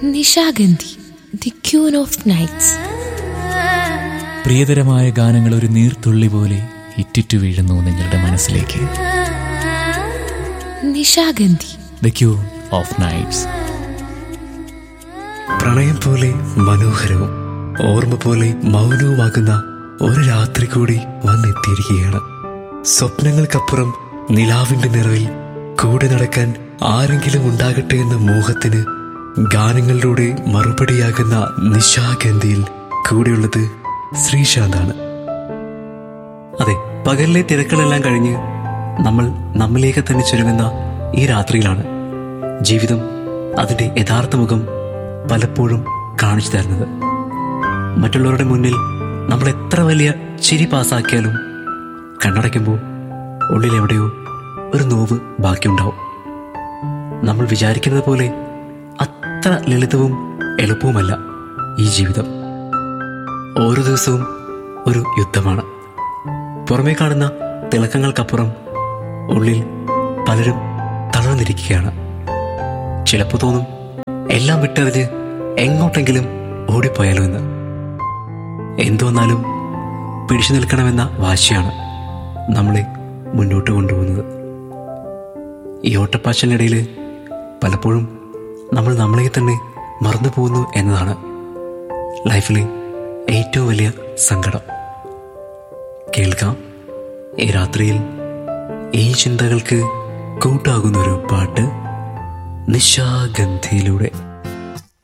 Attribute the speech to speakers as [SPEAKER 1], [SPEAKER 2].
[SPEAKER 1] Nishagandhi the queen of nights
[SPEAKER 2] പ്രിയതരമായ ഗാനങ്ങൾ ഒരു നീർത്തുള്ളി പോലെ ഇറ്റിറ്റു വീഴുന്നു നിങ്ങളുടെ മനസ്സിലേക്ക്
[SPEAKER 1] Nishagandhi
[SPEAKER 2] the queen of nights
[SPEAKER 3] പ്രണയം പോലെ മനോഹരവും ഓർമ്മ പോലെ മൗനവുമാകുന്ന ഒരു രാത്രി കൂടി വന്നെത്തിയിരിക്കുകയാണ് സ്വപ്നങ്ങൾക്കപ്പുറം നിലാവിന്റെ നിറവിൽ കൂടെ നടക്കാൻ ആരെങ്കിലും ഉണ്ടാകട്ടെ എന്ന മോഹത്തിന് ഗാനങ്ങളിലൂടെ മറുപടിയാകുന്ന നിശാഗന്ധിയിൽ കൂടെയുള്ളത് ശ്രീശാന്താണ് അതെ പകലിലെ തിരക്കുകളെല്ലാം കഴിഞ്ഞ് നമ്മൾ നമ്മിലേക്ക് തന്നെ ചുരുങ്ങുന്ന ഈ രാത്രിയിലാണ് ജീവിതം അതിന്റെ യഥാർത്ഥ മുഖം പലപ്പോഴും കാണിച്ചു തരുന്നത് മറ്റുള്ളവരുടെ മുന്നിൽ നമ്മൾ എത്ര വലിയ ചിരി പാസാക്കിയാലും കണ്ണടയ്ക്കുമ്പോൾ ഉള്ളിൽ എവിടെയോ ഒരു നോവ് ബാക്കിയുണ്ടാവും നമ്മൾ വിചാരിക്കുന്നത് പോലെ അത്ര ലളിതവും എളുപ്പവുമല്ല ഈ ജീവിതം ഓരോ ദിവസവും ഒരു യുദ്ധമാണ് പുറമേ കാണുന്ന തിളക്കങ്ങൾക്കപ്പുറം ഉള്ളിൽ പലരും തളർന്നിരിക്കുകയാണ് ചിലപ്പോൾ തോന്നും എല്ലാം വിട്ടെറിഞ്ഞ് എങ്ങോട്ടെങ്കിലും ഓടിപ്പോയാലോ എന്ന് എന്തു വന്നാലും പിടിച്ചു നിൽക്കണമെന്ന വാശിയാണ് നമ്മളെ മുന്നോട്ട് കൊണ്ടുപോകുന്നത് ഈ ഓട്ടപ്പാച്ചിലിനിടയിൽ പലപ്പോഴും നമ്മൾ നമ്മളെ തന്നെ മറന്നു പോകുന്നു എന്നതാണ് ലൈഫിലെ ഏറ്റവും വലിയ സങ്കടം കേൾക്കാം ഈ രാത്രിയിൽ ഈ ചിന്തകൾക്ക് കൂട്ടാകുന്ന ഒരു പാട്ട് നിശാഗന്ധിയിലൂടെ